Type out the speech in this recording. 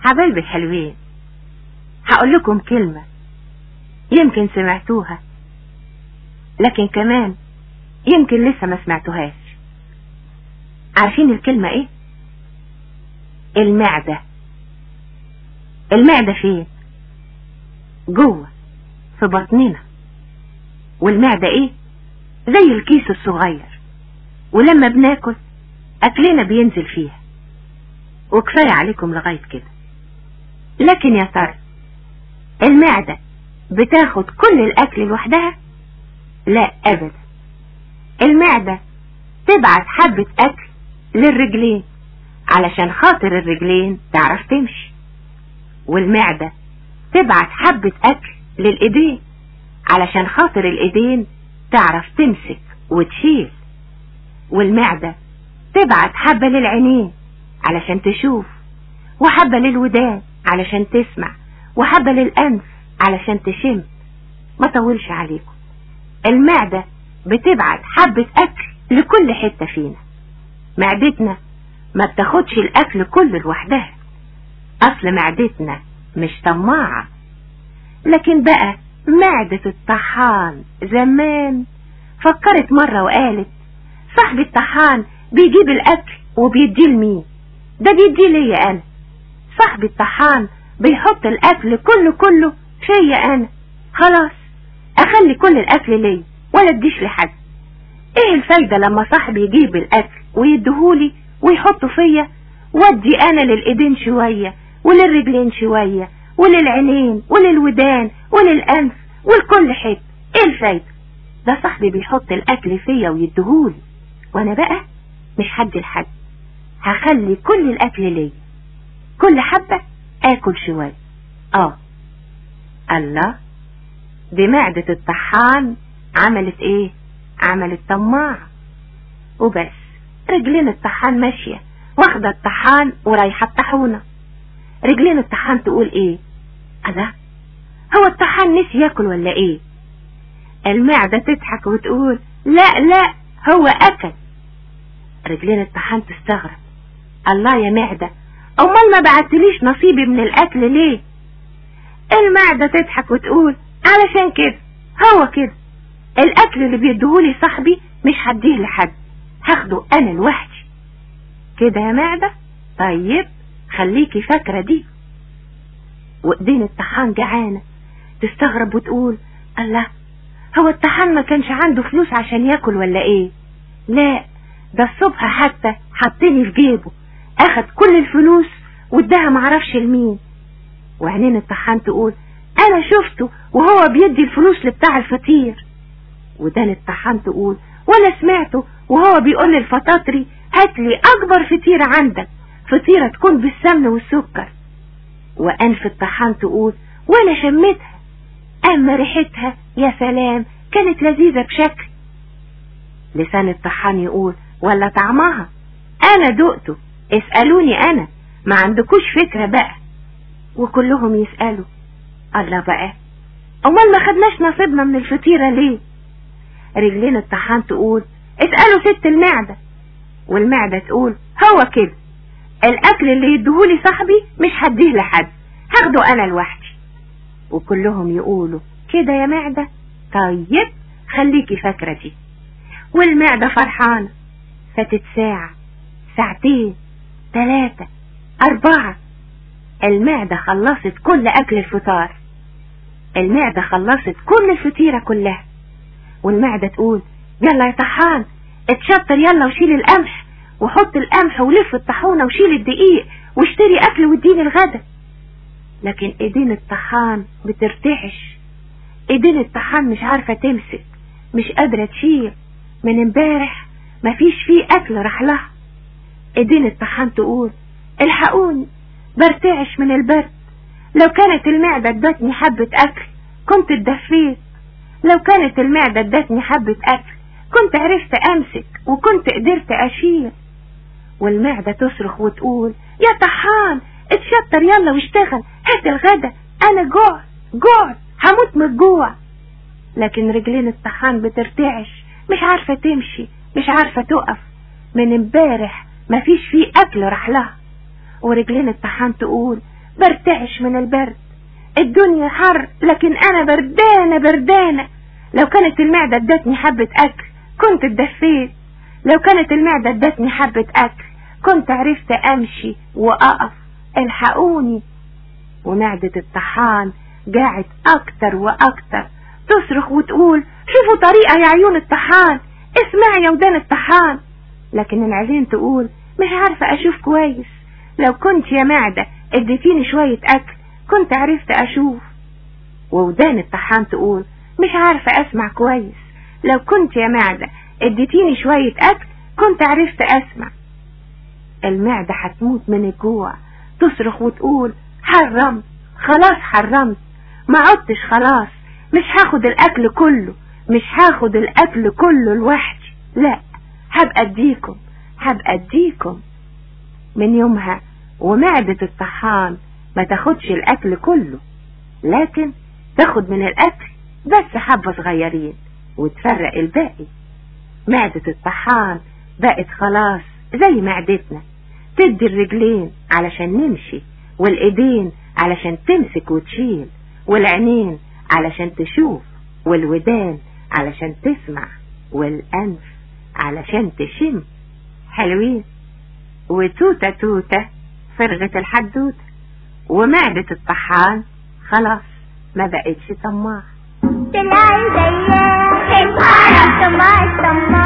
حبايبي الحلوين هقول لكم كلمة يمكن سمعتوها لكن كمان يمكن لسه ما سمعتوهاش عارفين الكلمة ايه المعدة المعدة فين جوه في بطننا والمعدة ايه زي الكيس الصغير ولما بناكل اكلنا بينزل فيها وكفاية عليكم لغاية كده لكن يا ترى المعدة بتاخد كل الاكل لوحدها لا ابدا المعدة تبعت حبة اكل للرجلين علشان خاطر الرجلين تعرف تمشي والمعدة تبعت حبة اكل للايدين علشان خاطر الايدين تعرف تمسك وتشيل والمعدة تبعت حبة للعينين علشان تشوف وحبة للودان علشان تسمع وحبة للأنف علشان تشم ما طولش عليكم المعدة بتبعت حبة أكل لكل حتة فينا معدتنا ما بتاخدش الأكل كله لوحدها أصل معدتنا مش طماعة لكن بقى معدة الطحان زمان فكرت مرة وقالت صاحب الطحان بيجيب الأكل وبيديه لمين ده بيديه ليا أنا صاحب الطحان بيحط الأكل كله كله فيا أنا خلاص أخلي كل الأكل ليا ولا اديش لحد ايه الفايدة لما صاحبي يجيب الأكل ويديهولي ويحطه فيا ودي أنا للإيدين شوية وللرجلين شوية وللعينين وللودان وللأنف ولكل حته ايه الفايدة ده صاحبي بيحط الأكل فيا ويديهولي وأنا بقى مش هدي لحد هخلي كل الأكل ليا كل حبة آكل شوية آه الله دي معدة الطحان عملت ايه عملت طماع وبس رجلين الطحان ماشية واخدة الطحان ورايحة الطحونة رجلين الطحان تقول ايه الله هو الطحان نسي ياكل ولا ايه المعدة تضحك وتقول لا لا هو اكل رجلين الطحان تستغرب الله يا معدة امال ما بعتليش نصيبي من الاكل ليه المعدة تضحك وتقول علشان كده هو كده الاكل اللي بيديهولي صاحبي مش هديه لحد هاخده انا لوحدي كده يا معدة طيب خليكي فاكرة دي وايدين الطحان جعانة تستغرب وتقول الله هو الطحان ما كانش عنده فلوس عشان ياكل ولا ايه لا ده الصبح حتى حطني في جيبه اخد كل الفلوس واداها معرفش لمين وعينين الطحان تقول انا شفته وهو بيدي الفلوس لبتاع الفطير ودان الطحان تقول وانا سمعته وهو بيقول للفطاطري هات لي اكبر فطيرة عندك فطيرة تكون بالسمن والسكر وانف الطحان تقول وانا شميتها اما ريحتها يا سلام كانت لذيذة بشكل لسان الطحان يقول ولا طعمها انا دقته اسألوني انا ما عندكوش فكرة بقى وكلهم يسألوا الله بقى امال ما خدناش نصيبنا من الفطيرة ليه رجلين الطحان تقول اسألوا ست المعدة والمعدة تقول هو كده الاكل اللي يديهولي صاحبي مش هديه لحد هاخده انا لوحدي وكلهم يقولوا كده يا معدة طيب خليكي فاكرة دي والمعدة فرحانة فاتت ساعة ساعتين ثلاثة أربعة المعدة خلصت كل أكل الفطار المعدة خلصت كل الفطيرة كلها والمعدة تقول يلا يا طحان اتشطر يلا وشيل القمح وحط القمح ولف الطحونة وشيل الدقيق واشتري أكل واديني الغدا لكن ايدين الطحان بترتعش ايدين الطحان مش عارفة تمسك مش قادرة تشيل من امبارح مفيش فيه اكل راح لها ايدين الطحان تقول الحقوني برتعش من البرد لو كانت المعدة ادتني حبة اكل كنت اتدفيت لو كانت المعدة ادتني حبة اكل كنت عرفت امسك وكنت قدرت اشيل والمعدة تصرخ وتقول يا طحان اتشطر يلا واشتغل هات الغدا انا جوع جوع هموت من الجوع لكن رجلين الطحان بترتعش مش عارفة تمشي مش عارفة تقف من امبارح مفيش فيه اكل راح لها ورجلين الطحان تقول برتعش من البرد الدنيا حر لكن انا بردانة بردانة لو كانت المعدة ادتني حبة اكل كنت اتدفيت لو كانت المعدة ادتني حبة اكل كنت عرفت امشي واقف الحقوني ومعدة الطحان قاعد اكتر واكتر تصرخ وتقول شوفوا طريقة يا عيون الطحان اسمعي يا ودان الطحان لكن العين تقول مش عارفة اشوف كويس لو كنت يا معدة اديتيني شوية اكل كنت عرفت اشوف وودان الطحان تقول مش عارفة اسمع كويس لو كنت يا معدة اديتيني شوية اكل كنت عرفت اسمع المعدة هتموت من الجوع تصرخ وتقول حرمت خلاص حرمت ما عدتش خلاص مش هاخد الاكل كله مش هاخد الاكل كله لوحدي لا هبقى اديكم هبقى اديكم من يومها ومعدة الطحان ما تاخدش الاكل كله لكن تاخد من الاكل بس حبة صغيرين وتفرق الباقي معدة الطحان بقت خلاص زي معدتنا تدي الرجلين علشان نمشي والايدين علشان تمسك وتشيل والعينين علشان تشوف والودان علشان تسمع والأنف علشان تشم حلوين وتوتة توتة فرغة الحدوتة ومعدة الطحان خلاص ما بقتش طماع طلع زيها طماع طماع